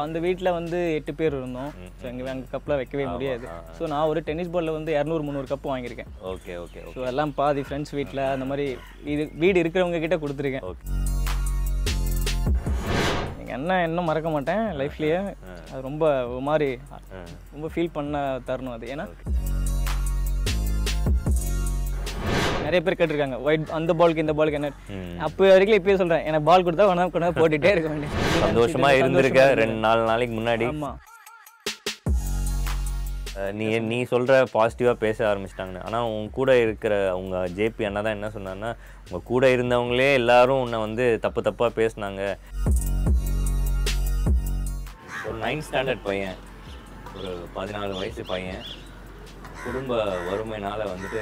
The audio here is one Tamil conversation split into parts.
அந்த வீட்டில் வந்து எட்டு பேர் இருந்தோம் ஸோ எங்கள் எங்கள் கப்பில் வைக்கவே முடியாது ஸோ நான் ஒரு டென்னிஸ் பாலில் வந்து இரநூறு முந்நூறு கப்பு வாங்கியிருக்கேன் ஓகே ஓகே ஓகே ஸோ எல்லாம் பாதி ஃப்ரெண்ட்ஸ் வீட்டில் அந்த மாதிரி இது வீடு இருக்கிறவங்க கிட்ட கொடுத்துருக்கேன் ஓகே எங்கள் அண்ணன் இன்னும் மறக்க மாட்டேன் லைஃப்லேயே அது ரொம்ப ஒரு மாதிரி ரொம்ப ஃபீல் பண்ண தருணம் அது ஏன்னா நிறைய பேர் கேட்டிருக்காங்க ஒயிட் அந்த பாலுக்கு இந்த பாலுக்கு என்ன ம். அப்போ வரைக்கும் இப்பயே சொல்கிறேன் எனக்கு பால் கொடுத்தா ஒன்றா கொண்டு வந்து போட்டுகிட்டே இருக்க வேண்டியது சந்தோஷமா இருந்திருக்க ரெண்டு நாலு நாளைக்கு முன்னாடி ஆமாம் அஹ் நீ நீ சொல்ற பாசிட்டிவா பேச ஆரம்பிச்சிட்டாங்க ஆனா உன் கூட இருக்கிற உங்க ஜேபி அண்ணா தான் என்ன சொன்னான்னா உங்க கூட இருந்தவங்களே எல்லாரும் உன்னை வந்து தப்பு தப்பா பேசுனாங்க ஒரு நைன்த் ஸ்டாண்டர்ட் பையன் ஒரு பதினாலு வயசு பையன் குடும்ப வறுமைனால வந்துட்டு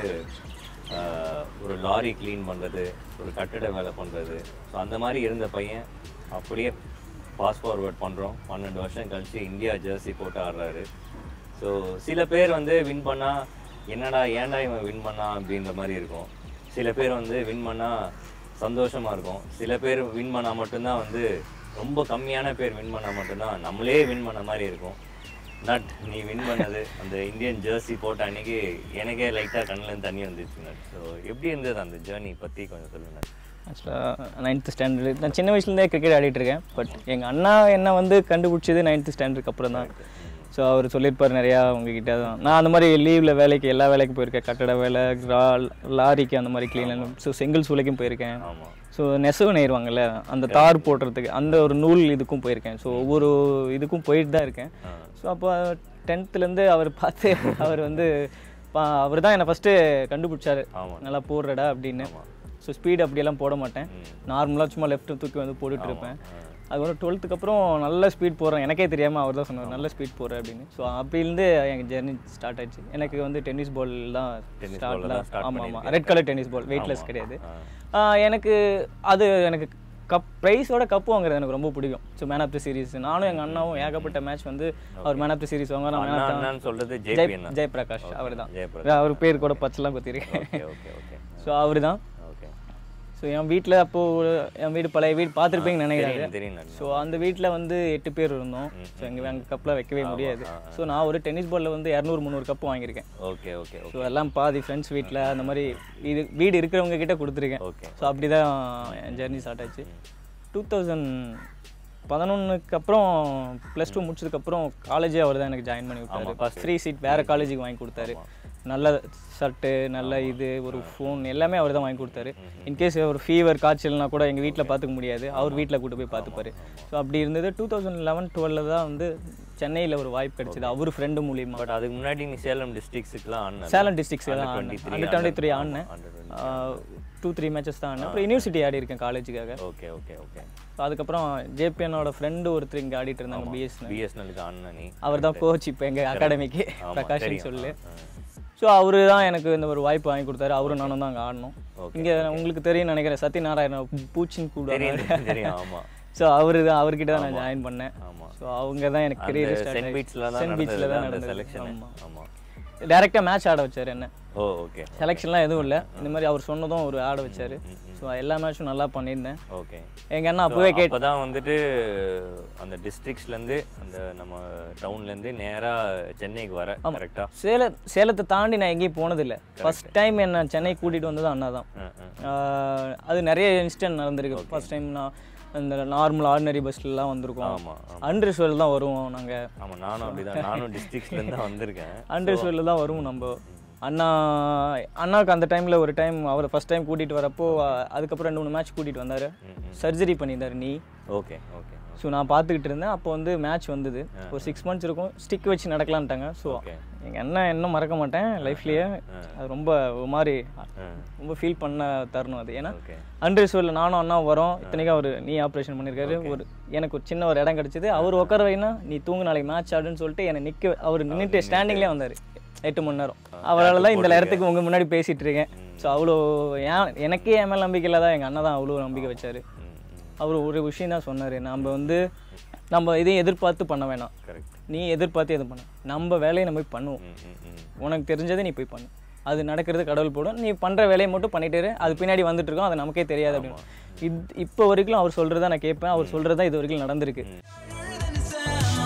ஆஹ், ஒரு லாரி க்ளீன் பண்ணுறது ஒரு கட்டிட வேலை பண்ணுறது ஸோ அந்த மாதிரி இருந்த பையன் அப்படியே பாஸ் ஃபார்வர்ட் பண்ணுறோம் பன்னெண்டு வருஷம் கழிச்சு இந்தியா ஜெர்சி போட்டு ஆடுறாரு ஸோ சில பேர் வந்து வின் பண்ணால் என்னடா ஏன்டா இவன் வின் பண்ணா அப்படின்ற மாதிரி இருக்கும் சில பேர் வந்து வின் பண்ணால் சந்தோஷமாக இருக்கும் சில பேர் வின் பண்ணால் மட்டும்தான் வந்து ரொம்ப கம்மியான பேர் வின் பண்ணால் மட்டும்தான் நம்மளே வின் பண்ண மாதிரி இருக்கும் நட் நீ வின் பண்ணது அந்த இந்தியன் ஜெர்சி போட்ட அன்னைக்கு எனக்கே லைட்டாக கண்ணில் தண்ணி வந்துச்சு நட் ஸோ எப்படி இருந்தது அந்த ஜேர்னி பற்றி கொஞ்சம் சொல்லுங்க ஆக்சுவலாக நைன்த்து ஸ்டாண்டர்டு நான் சின்ன வயசுலேருந்தே கிரிக்கெட் ஆடிட்டு இருக்கேன் பட் எங்கள் அண்ணா என்ன வந்து கண்டுபிடிச்சது நைன்த்து ஸ்டாண்டர்டுக்கு அப்புறம் தான் ஸோ அவர் சொல்லியிருப்பார் நிறையா உங்ககிட்ட தான் நான் அந்த மாதிரி லீவில் வேலைக்கு எல்லா வேலைக்கும் போயிருக்கேன் கட்டட வேலை ரா- லாரிக்கு அந்த மாதிரி க்ளீன் ஸோ செங்கல் சூளைக்கும் போயிருக்கேன் ஆமாம் ஸோ நெசவு நெய்வாங்கல்ல அந்த தார் போடுறதுக்கு அந்த ஒரு நூல் இதுக்கும் போயிருக்கேன் ஸோ ஒவ்வொரு இதுக்கும் போயிட்டு தான் இருக்கேன் ஸோ அப்போ டென்த்துலேருந்து அவர் பார்த்து அவர் வந்து அவர் தான் என்னை ஃபஸ்ட்டு கண்டுபிடிச்சாரு ஆமாம் நல்லா போடுறடா அப்படின்னு ஸோ ஸ்பீடு அப்படியெல்லாம் போட மாட்டேன் நார்மலாக சும்மா லெஃப்ட் தூக்கி வந்து போட்டுட்டு இருப்பேன் அதுக்கப்புறம் டுவெல்த்துக்கு அப்புறம் நல்ல ஸ்பீட் போடுறேன் எனக்கே தெரியாமல் அவர் தான் சொன்னார் நல்ல ஸ்பீட் போடுறேன் அப்படின்னு ஸோ அப்போலேருந்து எங்கள் ஜெர்னி ஸ்டார்ட் ஆயிடுச்சு எனக்கு வந்து டென்னிஸ் பால் தான் Tennis ஸ்டார்ட் ball தான் start ஆமாம் ஆமாம் red colour tennis ball weightless ஆமா. கிடையாது ஆ. ஆ, எனக்கு அது எனக்கு கப் ப்ரைஸோட கப்பு வாங்குறது எனக்கு ரொம்ப பிடிக்கும் so man of the series நானும் எங்கள் அண்ணாவும் ஏகப்பட்ட மேட்ச் வந்து அவர் மேன் ஆஃப் தி சீரிஸ் வாங்க நான் அண்ணா அண்ணான்னு சொல்றது ஜெய் ஜேபி அண்ணா ஜெயபிரகாஷ் அவர் தான் ஜெயபிரகாஷ் அவர் பேர் கூட பச்செல்லாம் குத்திருக்கேன் ஓகே ஓகே ஓகே ஸோ அவர் தான் ஓகே ஸோ என் வீட்டில் அப்போது என் வீடு பழைய வீடு பார்த்துருப்பீங்கன்னு நினைக்கிறேன் தெரியும் தெரியும் நண்பா. ஸோ அந்த வீட்டில் வந்து எட்டு பேர் இருந்தோம் ஸோ எங்கள் எங்கள் கப்பில் வைக்கவே முடியாது ஸோ நான் ஒரு டென்னிஸ் பாலில் வந்து இரநூறு முந்நூறு கப்பு வாங்கியிருக்கேன் ஓகே ஓகே ஓகே ஸோ எல்லாம் பாதி ஃப்ரெண்ட்ஸ் வீட்டில் அந்த மாதிரி இது வீடு இருக்கிறவங்க கிட்ட கொடுத்துருக்கேன் ஓகே ஸோ அப்படி தான் என் ஜெர்னி ஸ்டார்ட் ஆச்சு டூ தௌசண்ட் பதினொன்றுக்கு அப்புறம் ப்ளஸ் டூ முடிச்சதுக்கப்புறம் காலேஜே அவர் தான் எனக்கு ஜாயின் பண்ணி விட்டாரு ஃப்ரீ சீட் வேறு காலேஜுக்கு வாங்கி கொடுத்தாரு நல்ல ஷர்ட்டு நல்ல இது ஒரு ஃபோன் எல்லாமே அவர் தான் வாங்கி கொடுத்தாரு இன்கேஸ் ஒரு ஃபீவர் காய்ச்சல்னா கூட எங்கள் வீட்டில் பார்த்துக்க முடியாது அவர் வீட்டில் கூட்டு போய் பார்த்துப்பாரு ஸோ அப்படி இருந்தது டூ தௌசண்ட் லெவன் டுவெலில் தான் வந்து சென்னையில் ஒரு வாய்ப்பு கிடைச்சது அவர் ஃப்ரெண்டு மூலியமா பட் அதுக்கு முன்னாடி நீ சேலம் டிஸ்ட்ரிக்ட்ஸ்க்குலாம் ஆடின சேலம் டிஸ்ட்ரிக்ஸ் தான் Under ஆடினேன் 23, அண்டர் டுவெண்ட்டி த்ரீ ஆடினேன் under டூ த்ரீ மேட்சஸ் தான் ஆடினேன் அப்புறம் யூனிவர்சிட்டி ஆடி இருக்கேன் காலேஜுக்காக ஓகே ஓகே ஓகே அதுக்கப்புறம் ஜேபிஎனோட ஃப்ரெண்டு ஒருத்தர் இங்கே ஆடிட்டு இருந்தாங்க பிஎஸ்என் பிஎஸ்என்எலுக்கு ஆடின நீ அவர் தான் கோச் இப்போ எங்கள் அகாடமிக்கு ஆமா, பிரகாஷ்னு தெரியும். சொல்லு ஆ, ஸோ அவரு தான் எனக்கு இந்த ஒரு வாய்ப்பு வாங்கி கொடுத்தாரு அவரும் நானும் தான் அங்கே ஆடணும் Okay, இங்கே உங்களுக்கு தெரியும் நினைக்கிறேன் சத்யநாராயண பூச்சின்னு கூட தெரியும் தெரியும், தெரியும் ஆமா ஸோ அவரு தான் அவர்கிட்ட தான் நான் ஜாயின் பண்ணேன் ஆமா ஸோ அவங்க தான் எனக்கு கரியர் சென்ட் ஸ்டார்ட் பீச்ல தான் சென்ட் பீச்சில் நடந்தது தான் அந்த நடந்தது செலெக்ஷன் ஆமா ஆமா டேரெக்டாக மேட்ச் ஆட வச்சார் என்ன ஓ ஓகே செலெக்ஷன்லாம் எதுவும் இல்லை இந்த மாதிரி அவர் சொன்னதும் ஒரு ஆட வச்சாரு ஸோ எல்லா மேட்சும் நல்லா பண்ணியிருந்தேன் ஓகே எங்கள் அண்ணா அப்போவே கேட் அப்பதான் வந்துட்டு அந்த districtsல இருந்து அந்த நம்ம டவுன்ல இருந்து நேரா சென்னைக்கு வர கரெக்டா சேல சேலத்தை தாண்டி நான் எங்கேயும் போனதில்லை ஃபர்ஸ்ட் டைம் என்ன சென்னை கூட்டிகிட்டு வந்தது அண்ணா தான் ஆஹ் அது நிறைய இன்சிடென்ட் நடந்திருக்கு ஃபர்ஸ்ட் டைம் நான் இந்த நார்மல் ஆர்டினரி பஸ்லலாம் வந்திருக்கோம் ஆமா ஆமா. அன்ரிஸ்வல் தான் வருவோம் நாங்கள் ஆமா நானும் அப்படிதான் நானும் districtsல இருந்து தான் வந்திருக்கேன் அன்ரிஸ்வலில் தான் வருவோம் நம்ம அண்ணா அண்ணாவுக்கு அந்த டைமில் ஒரு டைம் அவரை ஃபர்ஸ்ட் டைம் கூட்டிகிட்டு வரப்போ அஹ், அதுக்கப்புறம் ரெண்டு மூணு மேட்ச் கூட்டிகிட்டு வந்தார் சர்ஜரி பண்ணியிருந்தார் நீ ஓகே ஓகே ஸோ நான் பார்த்துக்கிட்டு இருந்தேன் அப்போ வந்து மேட்ச் வந்தது ஒரு சிக்ஸ் மந்த்ஸ் இருக்கும் ஸ்டிக் வச்சு நடக்கலான்ட்டாங்க ஸோ ஓகே எங்கள் அண்ணன் இன்னும் மறக்க மாட்டேன் லைஃப்லேயே அது ரொம்ப ஒரு மாதிரி ரொம்ப ஃபீல் பண்ண தருணம் அது ஏன்னா ஓகே அன்ரிசர்வில் நானும் அண்ணா வரோம் இத்தனைக்கும் அவர் நீ ஆப்ரேஷன் பண்ணியிருக்காரு ஒரு எனக்கு ஒரு சின்ன ஒரு இடம் கிடச்சிது அவர் உட்கார வைனா நீ தூங்கு நாளைக்கு மேட்ச் ஆடுன்னு சொல்லிட்டு என்னை நிற்க அவர் நின்றுட்டு ஸ்டாண்டிங்லேயே வந்தார் எட்டு மணி நேரம் அவரால் தான் இந்த இடத்துக்கு உங்கள் முன்னாடி பேசிகிட்டு இருக்கேன் ஸோ அவ்வளோ ஏன் எனக்கே என் மேல் நம்பிக்கை இல்லாத எங்கள் அண்ணன் தான் அவ்வளோ நம்பிக்கை வச்சார் அவர் ஒரு விஷயம் தான் சொன்னார் நம்ம வந்து நம்ம இதையும் எதிர்பார்த்து பண்ண வேணாம் கரெக்ட் நீ எதிர்பார்த்து எதுவும் பண்ண நம்ம வேலையை நம்ம போய் பண்ணுவோம் ம் ம் ம் உனக்கு தெரிஞ்சதை நீ போய் பண்ணு அது நடக்கிறது கடவுள் போடும் நீ பண்ணுற வேலையை மட்டும் பண்ணிட்டு இரு. அது பின்னாடி வந்துட்டு இருக்கோம் அது நமக்கே தெரியாது அப்படின்னு இது இப்போ வரைக்கும் அவர் சொல்கிறத நான் கேட்பேன் அவர் சொல்கிறது தான் இது வரைக்கும் நடந்திருக்கு You're than the sound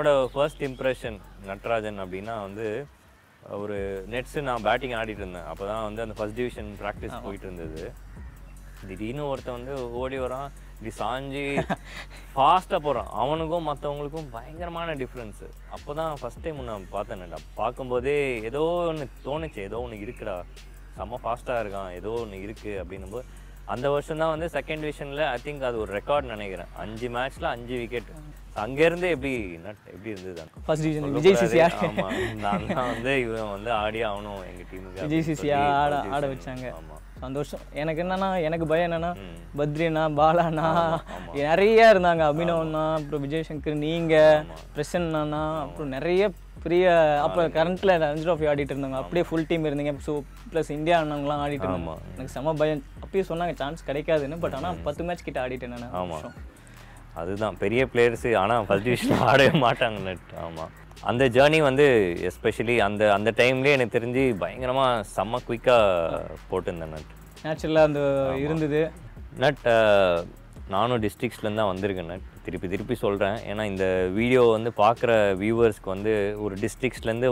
என்னோட ஃபர்ஸ்ட் இம்ப்ரெஷன் நட்ராஜன் அப்படின்னா வந்து ஒரு நெட்ஸ் நான் பேட்டிங் ஆடிட்டு இருந்தேன் அப்போ தான் வந்து அந்த ஃபர்ஸ்ட் டிவிஷன் ப்ராக்டிஸ் போயிட்டு இருந்தது திடீர்னு ஒருத்தன் வந்து ஓடி வரான் இப்படி சாஞ்சு ஃபாஸ்ட்டாக போகிறான் அவனுக்கும் மற்றவங்களுக்கும் பயங்கரமான டிஃப்ரென்ஸு அப்போ தான் ஃபஸ்ட் டைம் நான் பார்த்தேன்டா பார்க்கும்போதே ஏதோ ஒன்று தோணுச்சு ஏதோ ஒன்று இருக்குடா செம்ம ஃபாஸ்ட்டாக இருக்கான் ஏதோ ஒன்று இருக்குது அப்படின்னும்போது அந்த வருஷம் தான் வந்து செகண்ட் டிவிஷனில் ஐ திங்க் அது ஒரு ரெக்கார்ட் நினைக்கிறேன் அஞ்சு மேட்ச்சில் அஞ்சு விக்கெட் அங்கேருந்து எப்படி நட் எப்படி இருந்தது ஃபர்ஸ்ட் டிவிஷன் விஜய் சிசி ஆமா நான் தான் வந்து இவன் வந்து ஆடி ஆகணும் எங்க டீமுக்கு விஜய் சிசி ஆட ஆட வச்சாங்க ஆமா சந்தோஷம் எனக்கு என்னன்னா எனக்கு பயம் என்னன்னா ம். பத்ரினா பாலாண்ணா நிறைய இருந்தாங்க அபினவண்ணா அப்புறம் விஜய் சங்கர் நீங்க பிரசன்னா அப்புறம் நிறைய பெரிய அப்போ கரண்ட்ல ரஞ்சி ட்ராஃபி ஆடிட்டு இருந்தாங்க அப்படியே ஃபுல் டீம் இருந்தீங்க ஸோ ப்ளஸ் இந்தியா அண்ணங்களாம் ஆடிட்டு இருந்தாங்க எனக்கு செம பயம் அப்பயே சொன்னாங்க சான்ஸ் கிடைக்காதுன்னு பட் ஆனா பத்து மேட்ச் கிட்ட ஆடிட்டேன் நான் ஆமா அதுதான் பெரிய பிளேயர்ஸ் ஆனா ஃபர்ஸ்ட் டிவிஷன் ஆடவே மாட்டாங்க நட் ஆமா அந்த ஜேர்னி வந்து எஸ்பெஷலி அந்த அந்த டைம்லேயே எனக்கு தெரிஞ்சு பயங்கரமா செம்ம குயிக்காக போட்டிருந்தேன் நட் நேச்சுரலாக அந்த இருந்தது நட் நானும் டிஸ்ட்ரிக்ஸ்லேருந்து தான் வந்திருக்கேன் நட் திருப்பி திருப்பி சொல்கிறேன் ஏன்னா இந்த வீடியோ வந்து பார்க்குற வியூவர்ஸ்க்கு வந்து ஒரு டிஸ்ட்ரிக்ஸ்லேருந்து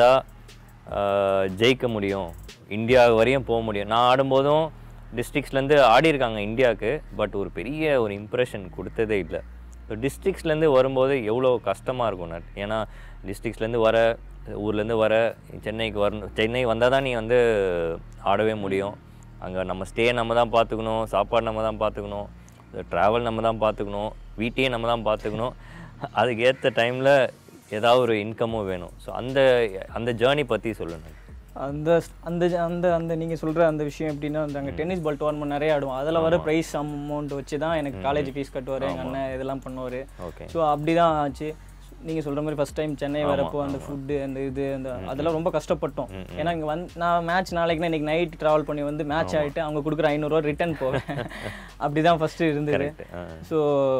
வந்தால் ஜெயிக்க முடியும் இந்தியா வரையும் போக முடியும் நான் ஆடும்போதும் டிஸ்ட்ரிக்ஸ்லேருந்து ஆடியிருக்காங்க இந்தியாவுக்கு பட் ஒரு பெரிய ஒரு இம்ப்ரெஷன் கொடுத்ததே இல்லை ஸோ டிஸ்ட்ரிக்ஸ்லேருந்து வரும்போது எவ்வளோ கஷ்டமாக இருக்கும் நட் ஏன்னா டிஸ்ட்ரிக்ஸ்லேருந்து வர ஊர்லேருந்து வர சென்னைக்கு வரணும் சென்னை வந்தால் தான் நீ வந்து ஆடவே முடியும் அங்கே நம்ம ஸ்டே நம்ம தான் பார்த்துக்கணும் சாப்பாடு நம்ம தான் பார்த்துக்கணும் ட்ராவல் நம்ம தான் பார்த்துக்கணும் வீட்டையே நம்ம தான் பார்த்துக்கணும் அதுக்கு ஏற்ற டைமில் ஏதாவது ஒரு இன்கமும் வேணும் ஸோ அந்த அந்த ஜேர்னி பற்றி சொல்லணும் அந்த அந்த அந்த அந்த நீங்கள் சொல்கிற அந்த விஷயம் எப்படின்னா அந்த அங்கே டென்னிஸ் பால் டோர்னமெண்ட் நிறைய ஆடுவோம் அதில் வர ப்ரைஸ் அமௌண்ட் வச்சு தான் எனக்கு காலேஜ் ஃபீஸ் கட்டுவார் எங்கள் அண்ணன் இதெல்லாம் பண்ணுவார் ஓகே ஸோ அப்படி தான் ஆச்சு நீங்கள் சொல்கிற மாதிரி ஃபஸ்ட் டைம் சென்னை வரப்போ அந்த ஃபுட்டு அந்த இது அந்த அதெல்லாம் ரொம்ப கஷ்டப்பட்டோம் ஏன்னா இங்கே வந்து நான் மேட்ச் நாளைக்குனா இன்னைக்கு நைட் ட்ராவல் பண்ணி வந்து மேட்ச் ஆகிட்டு அவங்க கொடுக்குற ஐநூறுரூவா ரிட்டர்ன் போவேன் அப்படி தான் ஃபஸ்ட்டு இருந்தது ஸோ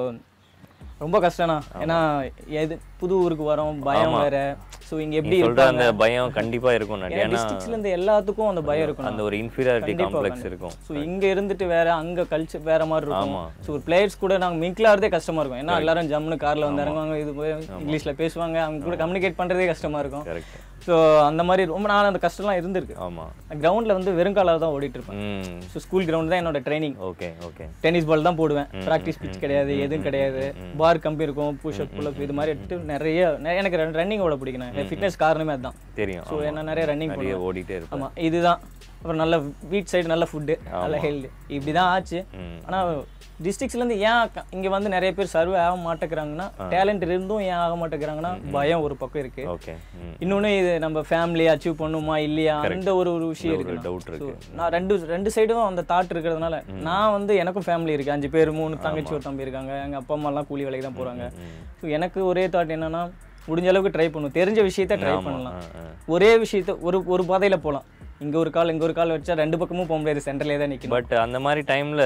ரொம்ப கஷ்டம்ண்ணா ஏன்னா எது புது ஊருக்கு வரோம் பயம் வேற ஸோ இங்கே எப்படி சொல்கிற அந்த பயம் கண்டிப்பாக இருக்கும் நட் ஏன்னா டிஸ்ட்ரிக்ஸ்ல இருந்து எல்லாத்துக்கும் அந்த பயம் இருக்கும் அந்த ஒரு இன்ஃபீரியாரிட்டி காம்ப்ளெக்ஸ் இருக்கும் ஸோ இங்க இருந்துட்டு வேற அங்க கல்ச்சர் வேற மாதிரி இருக்கும் ஸோ ஒரு பிளேயர்ஸ் கூட நாங்க மிங்கில் ஆகிறதே கஷ்டமா இருக்கும் ஏன்னா எல்லாரும் ஜம்னு கார்ல வந்து இறங்குவாங்க இது போய் இங்கிலீஷ்ல பேசுவாங்க அவங்க கூட கம்யூனிகேட் பண்றதே கஷ்டமா இருக்கும் கரெக்ட் ஸோ அந்த மாதிரி ரொம்ப நாள் அந்த கஷ்டம்லாம் இருந்திருக்கு ஆமாம் கிரவுண்ட்ல வந்து வெறுங்காலாக தான் ஓடிட்டு இருப்பேன் ம் ஸோ ஸ்கூல் கிரவுண்ட் தான் என்னோட training okay okay tennis ball தான் போடுவேன் ப்ராக்டிஸ் பிச் கிடையாது எதுவும் கிடையாது பார் கம்பி இருக்கும் புஷ் அப் புல் இது மாதிரி எடுத்து நிறைய நெ- எனக்கு ரன்னிங் ஓட பிடிக்கும் என் ஃபிட்னஸ் காரணமே அதுதான் தெரியும் ஸோ என்ன நிறைய ரன்னிங் நிறைய ஓடிட்டே இருப்பேன் ஆமா இதுதான் அப்புறம் நல்ல வீட் சைடு நல்ல ஃபுட்டு நல்ல ஹெல்த் இப்படி தான் ஆச்சு ம். ஆனா டிஸ்ட்ரிக்ஸ்லேருந்து ஏன் க- இங்க வந்து நிறைய பேர் சர்வே ஆக மாட்டேங்கிறாங்கன்னா டேலண்ட் இருந்தும் ஏன் ஆக மாட்டேங்கிறாங்கன்னா பயம் ஒரு பக்கம் இருக்கு ஓகே ம் இன்னொன்னு இது நம்ம ஃபேமிலி அச்சீவ் பண்ணுமா இல்லையா அந்த ஒரு ஒரு விஷயம் ஒரு இருக்கு டவுட் இருக்கு நான் ரெண்டு ரெண்டு சைடும் அந்த தாட் இருக்கிறதுனால நான் வந்து எனக்கும் ஃபேமிலி இருக்கு அஞ்சு பேர் மூணு தங்கச்சி ஒரு தம்பி இருக்காங்க எங்க அப்பா அம்மா எல்லாம் கூலி வேலைக்கு தான் போறாங்க ஸோ எனக்கு ஒரே தாட் என்னன்னா முடிஞ்ச அளவுக்கு ட்ரை பண்ணும் தெரிஞ்ச விஷயத்த ட்ரை பண்ணலாம் ஆ, ஆ. ஒரே விஷயத்த ஒரு ஒரு பாதையில போலாம் இங்க ஒரு கால் இங்க ஒரு கால் வச்சா ரெண்டு பக்கமும் போக முடியாது சென்டர்லேயே தான் நிக்கணும் பட் அந்த மாதிரி டைமில்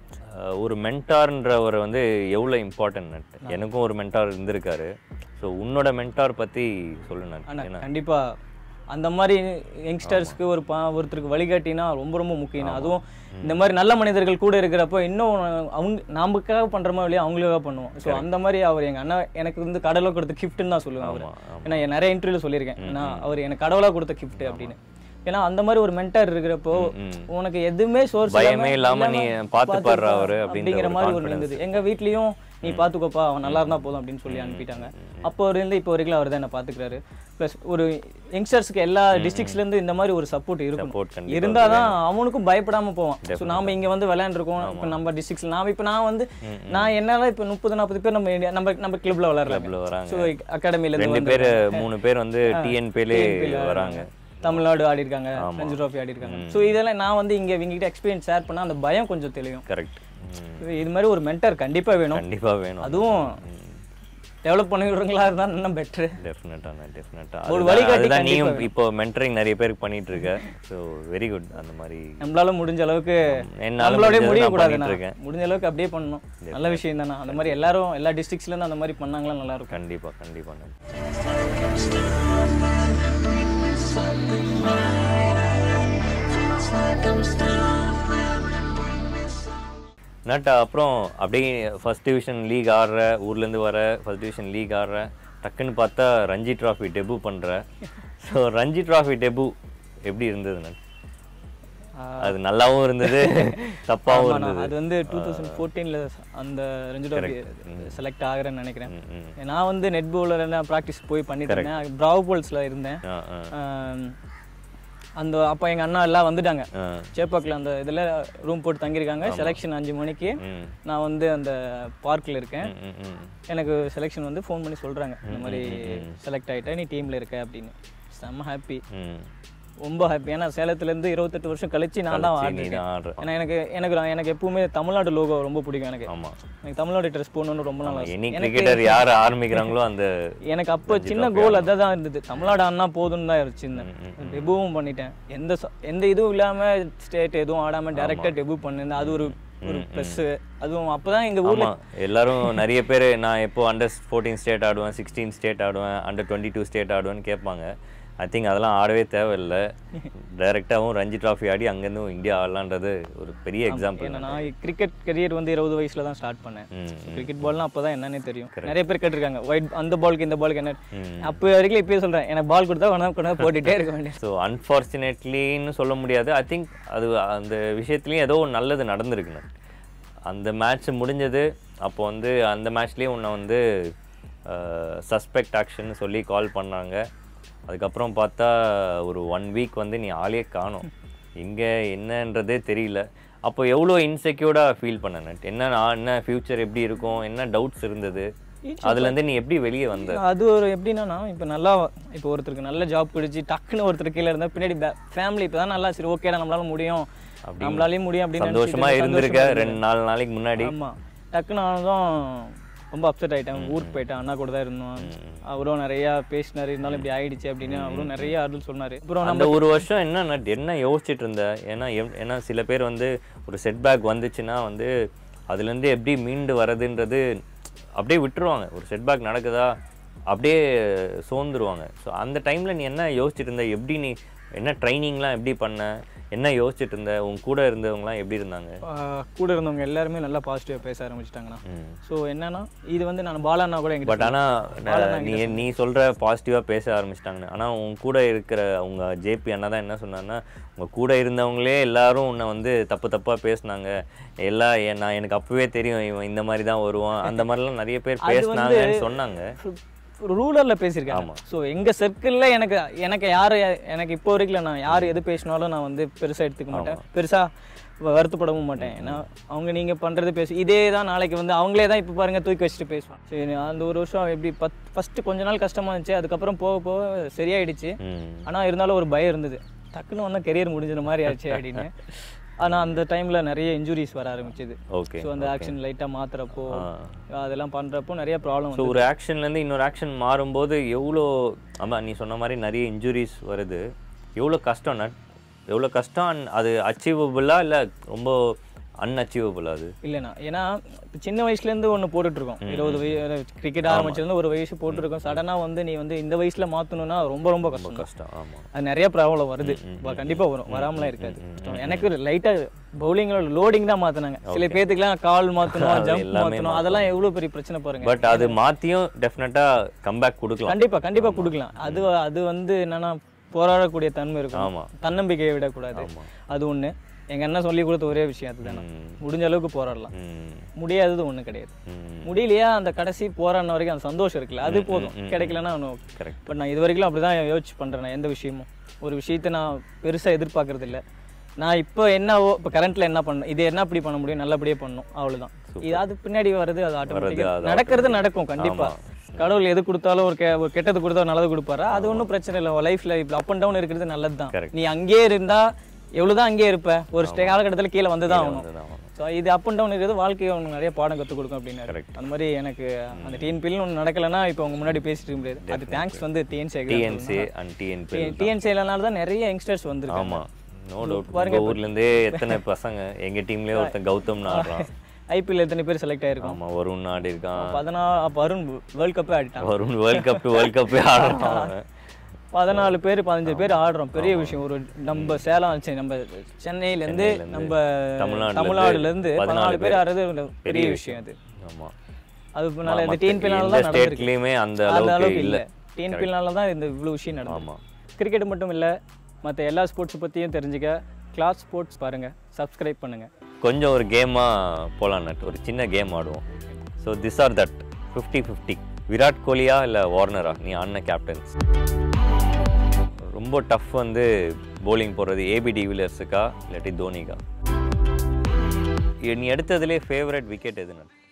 ஒரு மென்டார்ன்றவர் வந்து எவ்வளோ இம்பார்ட்டன்ட் எனக்கும் ஒரு மென்டார் இருந்திருக்காரு ஸோ உன்னோட மென்டார் பற்றி சொல்லு நட் ஆனா ஏன்னா கண்டிப்பா அந்த மாதிரி யங்ஸ்டர்ஸ்க்கு ஒரு பா ஒருத்தருக்கு வழிகாட்டினா ரொம்ப ரொம்ப முக்கியம் அதுவும் இந்த மாதிரி நல்ல மனிதர்கள் கூட இருக்கிறப்போ இன்னும் அவங்க நமக்காக பண்ற மாதிரி இல்லையா அவங்களுக்காக பண்ணுவோம் ஸோ அந்த மாதிரி அவர் எங்க அண்ணா எனக்கு வந்து கடவுளா கொடுத்த கிஃப்ட்னு தான் சொல்லுவேன் அவர் ஆமா, ஆமா. ஏன்னா என் நிறைய இன்டர்வியூல சொல்லியிருக்கேன் ஏன்னா அவர் எனக்கு கடவுளா கொடுத்த கிஃப்ட் அப்படின்னு ஏன்னா அந்த மாதிரி ஒரு மென்டர் இருக்கிறப்போ ம். உனக்கு எதுவுமே சோர்ஸ் பயமே இல்லாம நீ பார்த்து பாடுற அவரு அப்படின்ற அப்படிங்கிற ஒரு மாதிரி ஒரு confidence. இருந்தது எங்க வீட்லயும் நீ பாத்துக்கோப்பா அவன் நல்லா இருந்தா போதும் அப்படின்னு சொல்லி அனுப்பிட்டாங்க அப்போ இருந்து இப்போ வரைக்கும் அவர் தான் என்ன பாத்துக்கிறாரு ப்ளஸ் ஒரு யங்ஸ்டர்ஸ்க்கு எல்லா டிஸ்ட்ரிக்ஸ்ல இருந்து இந்த மாதிரி ஒரு சப்போர்ட் Support இருக்கும் கண்டிப்பா இருந்தாதான் அவனுக்கும் பயப்படாம போவான் ஸோ நாம இங்க வந்து விளையாண்டுருக்கோம் இப்போ நம்ம டிஸ்ட்ரிக்ஸ்ல நாம இப்போ நான் வந்து நான் என்னால இப்போ முப்பது நாற்பது பேர் நம்ம இந்தியா- நம்ம நம்ம கிளப்ல விளையாடுறாங்க கிளப்ல வராங்க ஸோ அகாடமில இருந்து ரெண்டு பேர் மூணு பேர் வந்து டிஎன்பிலே வராங்க தமிழ்நாடு ஆடி இருக்காங்க ரஞ்சி ட்ராஃபி ஆடி இருக்காங்க ஸோ இதெல்லாம் நான் வந்து இங்க இவங்ககிட்ட எக்ஸ்பீரியன்ஸ் ஷேர் பண்ணா அந்த பயம் கொஞ்சம் தெளியும் கரெக்ட் So, இது மாதிரி ஒரு மென்டர் கண்டிப்பா வேணும் கண்டிப்பா வேணும் அதுவும் டெவலப் பண்ணிவிடுறீங்களா இருந்தா இன்னும் பெட்ரு டெஃபினட்டாக டெஃபினட்டா ஒரு வழிகாட்டி அதுதான் நீயும் இப்போ மென்டரிங் நிறைய பேருக்கு பண்ணிட்டு இருக்க ஸோ வெரி குட் அந்த மாதிரி நம்மளால முடிஞ்ச அளவுக்கு என்னால நம்மளோட முடிஞ்சதை முடிய நான் கூடாது பண்ணிட்டு இருக்கேன். முடிஞ்ச அளவுக்கு அப்படியே பண்ணணும் நல்ல விஷயம் தானே அந்த மாதிரி எல்லாரும் எல்லா டிஸ்ட்ரிக்ஸ்ல இருந்து அந்த மாதிரி பண்ணாங்களா நல்லா இருக்கும் கண்டிப்பா கண்டிப்பா நன்றி நட் அப்புறம் அப்படியே ஃபர்ஸ்ட் டிவிஷன் லீக் ஆடுற ஊர்லேருந்து வர ஃபர்ஸ்ட் டிவிஷன் லீக் ஆடுற டக்குன்னு பார்த்தா ரஞ்சி ட்ராஃபி டெபு பண்ற ஸோ ரஞ்சி ட்ராஃபி டெபு எப்படி இருந்தது நான் அது நல்லாவும் இருந்தது தப்பாவும் ஆமா, நான் இருந்தது அது வந்து டூ தௌசண்ட் ஃபோர்டீனில் அந்த ரெஞ்சு ட்ராஃபி செலக்ட் ஆகிறேன்னு நினைக்கிறேன் ம், ம். நான் வந்து நெட் பவுலர் ப்ராக்டிஸ் போய் பண்ணிட்டு இருந்தேன் ப்ராவ் போல்ஸில் இருந்தேன் ஆ ஆ ஆம், அந்த அப்போ எங்கள் அண்ணா எல்லாம் வந்துட்டாங்க ஆ சேப்பாக்கில் அந்த இதில் ரூம் போட்டு தங்கியிருக்காங்க செலெக்ஷன் அஞ்சு மணிக்கு ம் நான் வந்து அந்த பார்க்கில் இருக்கேன் ம், ம், ம். எனக்கு செலெக்ஷன் வந்து ஃபோன் பண்ணி சொல்கிறாங்க இந்த மாதிரி செலக்ட் ஆகிட்டேன் நீ டீமில் இருக்க அப்படின்னு செம்ம ஹாப்பி ம் ரொம்ப ஹாப்பி ஏன்னா சேலத்துலேருந்து இருபத்தெட்டு வருஷம் கழிச்சு நான் தான் சரி, நீ ஆடிருக்கேன் தான் ஆடுற ஏன்னா எனக்கு எனக்கு நான் எனக்கு எப்பவுமே தமிழ்நாடு லோகோ ரொம்ப பிடிக்கும் எனக்கு ஆமா எனக்கு தமிழ்நாடு ட்ரெஸ் போடணும்னு ரொம்ப நாள் ஆசை. எனி கிரிக்கெட்டர் யார் ஆரம்பிக்கிறாங்களோ அந்த எனக்கு அப்போ சின்ன கோல் அதான் தான் இருந்தது தமிழ்நாடு அண்ணா போதும்னு தான் வச்சிருந்தேன் டெபுவும் பண்ணிட்டேன் எந்த ச- எந்த இதுவும் இல்லாமல் ஸ்டேட் எதுவும் ஆடாமல் டேரெக்டாக டெபு பண்ணிருந்தேன் அது ஒரு ஒரு ப்ளஸ் அதுவும் அப்போ தான் எங்கள் ஊரில் ஆமா எல்லாரும் நிறைய பேர் நான் எப்போ அண்டர் ஃபோர்டீன் ஸ்டேட் ஆடுவேன் சிக்ஸ்டீன் ஸ்டேட் ஆடுவேன் அண்டர் டுவெண்ட்டி டூ ஸ்டேட் ஆடுவேன்னு கேட்பாங்க ஐ திங்க் அதெல்லாம் ஆடவே தேவையில்லை டைரெக்டாகவும் ரஞ்சி ட்ராஃபி ஆடி அங்கேருந்து இந்தியா ஆடலான்றது ஒரு பெரிய எக்ஸாம்பிள் ஏன்னா நான் கிரிக்கெட் கரியர் வந்து இருபது வயசுல தான் ஸ்டார்ட் பண்ணேன் கிரிக்கெட் பால்னா அப்போ தான் என்னன்னே தெரியும் நிறைய பேர் கேட்டிருக்காங்க ஒயிட் அந்த பாலுக்கு இந்த பாலுக்கு என்ன அப்போ வரைக்கும் இப்பயே சொல்கிறேன் எனக்கு பால் கொடுத்தா கொண்டா கொண்டா போட்டுகிட்டே இருக்க வேண்டியது ஸோ அன்ஃபார்ச்சுனேட்லின்னு சொல்ல முடியாது ஐ திங்க் அது அந்த விஷயத்துலேயும் ஏதோ ஒரு நல்லது நடந்திருக்குண்ணே அந்த மேட்ச் முடிஞ்சது அப்போ வந்து அந்த மேட்ச்லேயும் உன்னை வந்து சஸ்பெக்ட் ஆக்ஷன் சொல்லி கால் பண்ணாங்க அதுக்கப்புறம் பார்த்தா ஒரு ஒன் வீக் வந்து நீ ஆளே காணோம் இங்கே என்னன்றதே தெரியல அப்போ எவ்வளோ இன்செக்யூர்டாக ஃபீல் பண்ண நட் என்ன நான் என்ன ஃப்யூச்சர் எப்படி இருக்கும் என்ன டவுட்ஸ் இருந்தது அதுலேருந்து நீ எப்படி வெளியே வந்த அது ஒரு எப்படின்னா இப்போ நல்லா இப்போ ஒருத்தருக்கு நல்ல ஜாப் பிடிச்சி டக்குன்னு ஒருத்தர் கீழே இருந்தால் பின்னாடி ஃபேமிலி இப்போ தான் நல்லா சரி ஓகேடா நம்மளால முடியும் நம்மளாலையும் முடியும் அப்படின்னு சந்தோஷமா நினைச்சிட்டு இருந்திருக்க ரெண்டு நாலு நாளைக்கு முன்னாடி ஆமா டக்குன்னு ஆனதும் ரொம்ப அப்செட் ஆயிட்டேன் ஊருக்கு போயிட்டேன் அண்ணா கூட தான் இருந்தோம் அவரும் நிறைய பேசினாரு இருந்தாலும் இப்படி ஆயிடுச்சு அப்படின்னு அவரும் நிறைய அருள் சொன்னாரு அப்புறம் அந்த ஒரு வருஷம் என்ன நட் என்ன யோசிச்சுட்டு இருந்த ஏன்னா எம்- ஏன்னா சில பேர் வந்து ஒரு செட்பேக் வந்துச்சுன்னா வந்து அதுலேருந்து எப்படி மீண்டு வரதுன்றது அப்படியே விட்டுருவாங்க ஒரு செட்பேக் நடக்குதா அப்படியே சோர்ந்துருவாங்க ஸோ அந்த டைமில் நீ என்ன யோசிச்சுட்டு இருந்த எப்படி நீ என்ன ட்ரைனிங்லாம் எப்படி பண்ண என்ன யோசிச்சுட்டு இருந்த உன் கூட இருந்தவங்கலாம் எப்படி இருந்தாங்க ஆஹ் கூட இருந்தவங்க எல்லாருமே நல்லா பாசிட்டிவாக பேச ஆரம்பிச்சிட்டாங்கண்ணா ம் ஸோ என்னன்னா இது வந்து நான் பாலாண்ணா கூட எங்கிட்ட பட் ஆனால் நீ நீ சொல்கிற பாசிட்டிவாக பேச ஆரம்பிச்சிட்டாங்க ஆனால் உன் கூட இருக்கிற உங்க ஜேபி அண்ணா தான் என்ன சொன்னான்னா உங்க கூட இருந்தவங்களே எல்லாரும் உன்னை வந்து தப்பு தப்பாக பேசுனாங்க எல்லாம் எ- நான் எனக்கு அப்பவே தெரியும் இவன் இந்த மாதிரி தான் வருவான் அந்த மாதிரிலாம் நிறைய பேர் பேசுனாங்கன்னு சொன்னாங்க ரூலரில் பேசியிருக்காங்க ஸோ எங்கள் சர்க்கிளில் எனக்கு எனக்கு யார் எனக்கு இப்போ வரைக்கும் நான் யார் எது பேசினாலும் நான் வந்து பெருசாக எடுத்துக்க மாட்டேன் பெருசாக வருத்தப்படவும் மாட்டேன் ஏன்னா அவங்க நீங்கள் பண்ணுறது பேசு இதே தான் நாளைக்கு வந்து அவங்களே தான் இப்போ பாருங்கள் தூக்கி வச்சுட்டு பேசுவாங்க சரி அந்த ஒரு வருஷம் எப்படி பத் ஃபஸ்ட்டு கொஞ்ச நாள் கஷ்டமாக இருந்துச்சு அதுக்கப்புறம் போக போக சரியாயிடுச்சு ம் ஆனால் இருந்தாலும் ஒரு பயம் இருந்தது டக்குன்னு வந்தால் கெரியர் முடிஞ்சிற மாதிரி ஆச்சு அப்படின்னு ஆனால் அந்த டைமில் நிறைய இன்ஜுரிஸ் வர ஆரம்பிச்சது ஓகே ஸோ அந்த ஆக்ஷன் லைட்டாக மாத்துறப்போ அதெல்லாம் பண்ணுறப்போ நிறைய ப்ராப்ளம் ஸோ ஒரு ஆக்ஷன்லேருந்து இன்னொரு ஆக்ஷன் மாறும்போது எவ்வளோ ஆமாம் நீ சொன்ன மாதிரி நிறைய இன்ஜுரிஸ் வருது எவ்வளோ கஷ்டம் நட் எவ்வளோ கஷ்டம் and அது அச்சீவபிளா இல்லை ரொம்ப அன்அச்சீவபிளா அது இல்லைண்ணா ஏன்னா இப்ப சின்ன வயசுலேருந்து ஒன்று போட்டுட்ருக்கோம் இருபது வயசு கிரிக்கெட் ஆரம்பிச்சிருந்து ஒரு வயசு போட்டுருக்கோம் சடனாக வந்து நீ வந்து இந்த வயசில் மாற்றணும்னா ரொம்ப ரொம்ப கஷ்டம் கஷ்டம் ஆமாம் அது நிறைய ப்ராப்ளம் வருது வ- கண்டிப்பா வரும் வராமலாம் இருக்காது எனக்கு லைட்டா பவுலிங்கோட லோடிங் தான் மாத்தினாங்க சில பேத்துக்குலாம் கால் மாத்தணும் ஜம்ப் மாத்தணும் அதெல்லாம் எவ்வளவு பெரிய பிரச்சனை பாருங்க பட் அது மாற்றியும் டெஃபினட்டாக கம்பேக் கொடுக்கலாம் கண்டிப்பா கண்டிப்பா கொடுக்கலாம் அது அது வந்து என்னன்னா போராடக்கூடிய தன்மை இருக்கும் ஆமா. தன்னம்பிக்கையை விடக்கூடாது அது ஒண்ணு எங்க அண்ணன் சொல்லி கொடுத்த ஒரே விஷயம் அதுதானே ம். முடிஞ்ச அளவுக்கு போராடலாம் ம் முடியாதது ஒண்ணு கிடையாது ம் முடியலையா அந்த கடைசி போராடின வரைக்கும் அந்த சந்தோஷம் இருக்குல்ல அது போதும் கிடைக்கலன்னா ஒன்றும் கரெக்ட் பட் நான் இது வரைக்கும் அப்படிதான் யோசிச்சு பண்றேன் நான் எந்த விஷயமும் ஒரு விஷயத்த நான் பெருசா எதிர்பார்க்கறது இல்ல நான் இப்போ என்னவோ இப்போ கரண்ட்ல என்ன பண்ணணும் இது என்ன அப்படி பண்ண முடியும் நல்லபடியே பண்ணணும் அவ்வளவுதான் இது அது பின்னாடி வருது அது ஆட்டோமேட்டிக்கா அது நடக்கிறது நடக்கும் கண்டிப்பா கடவுள் எது கொடுத்தாலும் ஒரு கெ- ஒரு கெட்டது கொடுத்தா நல்லது கொடுப்பாரா அது ஒன்றும் பிரச்சனை இல்லை லைஃப்ல இப்போ அப் அண்ட் டவுன் இருக்கிறது நல்லது தான் Correct. நீ அங்கேயே இருந்தா எவ்வளவுதான் அங்கேயே இருப்ப ஒரு ஸ்டே காலகட்டத்தில் கீழே வந்து தான் ஆகணும் அதுதான் ஆமாம். ஸோ இது அப் அண்ட் டவுன் இருக்கிறது வாழ்க்கையை உனக்கு நிறைய பாடம் கற்றுக் கொடுக்கும் அப்படின்னு Correct. அந்த மாதிரி எனக்கு அந்த டிஎன்பியில் ஒன்று நடக்கலைன்னா இப்போ உங்க முன்னாடி பேசிட்டு இருக்க முடியாது அது தேங்க்ஸ் வந்து TNC TNC and TNP TNC இல்லைனால தான் நிறைய யங்ஸ்டர்ஸ் வந்திருக்காங்க ஆமா நோ டவுட் உங்க ஊர்ல இருந்தே எத்தனை பசங்க எங்க டீம்லயே ஒருத்தன் கௌதம் ஆடுறான் ஐபிஎல் எத்தனை பேர் செலக்ட் ஆயிருக்கோம் ஆமா வருண் ஆடி இருக்கான் பதினாறு அப்போ அருண் வேர்ல்ட் கப்பே ஆடிட்டான் வருண் வேர்ல்ட் கப் வேர்ல்ட் கப்பே ஆடுறான் அவன். பதினாலு பேர் பதினஞ்சு பேர் ஆடுறோம் பெரிய விஷயம் ஒரு நம்ம சேலம் சரி, நம்ம சென்னையில இருந்து நம்ம தமிழ்நாட்டுல தமிழ்நாடுல இருந்து இருந்து பதினாலு பேர் ஆடுறது ஒரு பெரிய விஷயம் அது ஆமா அதனால இந்த மத்த டிஎன்பினால எந்த தான் நடந்திருக்கு ஸ்டேட்லேயுமே அந்த அந்த அளவுக்கு அளவுக்கு இல்லை இல்லை டிஎன்பினால தான் இந்த இவ்வளோ விஷயம் நடந்தது ஆமாம் கிரிக்கெட் மட்டும் இல்லை மற்ற எல்லா ஸ்போர்ட்ஸ் பற்றியும் தெரிஞ்சுக்க கிளாஸ் ஸ்போர்ட்ஸ் பாருங்கள் சப்ஸ்கிரைப் பண்ணுங்கள் கொஞ்சம் ஒரு கேமாக போகலாம் நட் ஒரு சின்ன கேம் ஆடுவோம் so this or that fifty fifty Virat கோலியா இல்லை வார்னரா நீ ஆடின கேப்டன்ஸ் ரொம்ப டஃப் வந்து bowling போடுறது ஏபி டிவிலியர்ஸுக்கா இல்லாட்டி தோனிக்கா நீ எடுத்ததுலேயே ஃபேவரட் விக்கெட் எது நட்